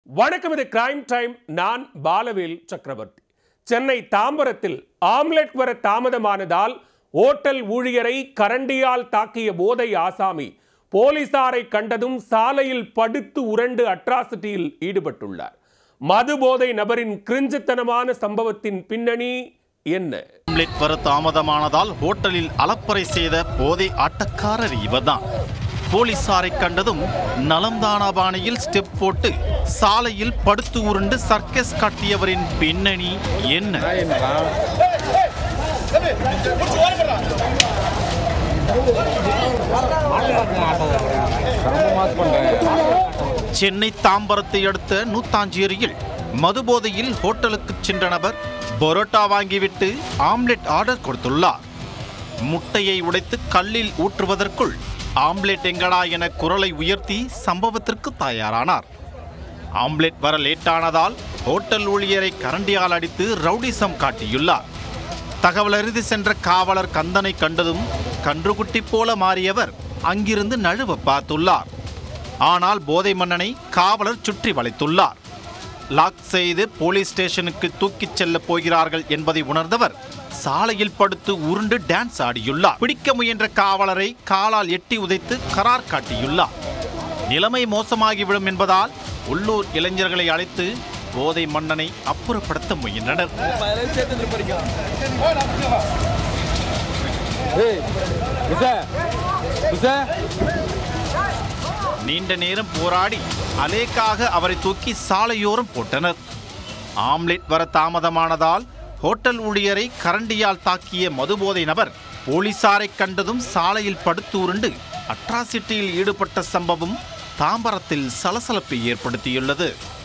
வணக்கம் இது crime time நான் பாலவேல் சக்கரவர்த்தி சென்னை தாம்பரத்தில் ஆம்லெட் வர தாமதமானதால் ஓட்டல் ஊழியரை கரண்டியால் தாக்கிய போதை ஆசாமி போலீசாரை கண்டதும் சாலையில் படுத்து உரண்டு அட்ராசிட்டியில் ஈடுபட்டுள்ளார் மது போதை நபரின் கிரிஞ்சுத்தனமான சம்பவத்தின் பின்னணி என்ன ஆம்லெட் வர தாமதமானதால் ஹோட்டலில் அலப்பறை செய்த போதை ஆட்டக்காரர் இவர்தான் போலீசாரை கண்டதும் நலம்தானா பாணியில் ஸ்டெப் போட்டு சாலையில் படுத்து உருண்டு சர்க்கஸ் காட்டியவரின் பின்னணி என்ன சென்னை தாம்பரத்தை அடுத்த நூத்தாஞ்சேரியில் மதுபோதையில் ஹோட்டலுக்கு சென்ற நபர் பரோட்டா வாங்கிவிட்டு ஆம்லெட் ஆர்டர் கொடுத்துள்ளார் முட்டையை உடைத்து கல்லில் ஊற்றுவதற்குள் ஆம்லெட் எங்கடா என குரலை உயர்த்தி சம்பவத்திற்கு தயாரானார் ஆம்லெட் வர லேட்டானதால் ஹோட்டல் ஊழியரை கரண்டியால் அடித்து ரவுடிசம் காட்டியுள்ளார் தகவல் அறிந்து சென்ற காவலர் கந்தனை கண்டதும் கன்றுக்குட்டி போல மாறியவர் அங்கிருந்து நழுவ பார்த்துள்ளார் ஆனால் போதை மன்னனை காவலர் சுற்றி வளைத்துள்ளார் லாக் செய்து போலீஸ் ஸ்டேஷனுக்கு தூக்கிச் செல்ல போகிறார்கள் என்பதை உணர்ந்தவர் சாலையில் படுத்து உருண்டு டான்ஸ் ஆடியுள்ளார் பிடிக்க முயன்ற காவலரை காலால் எட்டி உதைத்து கரார் காட்டியுள்ளார் நிலைமை மோசமாகிவிடும் என்பதால் உள்ளூர் இளைஞர்களை அழைத்து போதை மன்னனை அப்புறப்படுத்த முயன்றனர் நீண்ட நேரம் போராடி அலேக்காக அவரை தூக்கி சாலையோரம் போட்டனர் ஆம்லெட் வர தாமதமானதால் ஹோட்டல் ஊழியரை கரண்டியால் தாக்கிய மதுபோதை நபர் போலீசாரை கண்டதும் சாலையில் படுத்து உருண்டு அட்ராசிட்டியில் ஈடுபட்ட சம்பவம் தாம்பரத்தில் சலசலப்பை ஏற்படுத்தியுள்ளது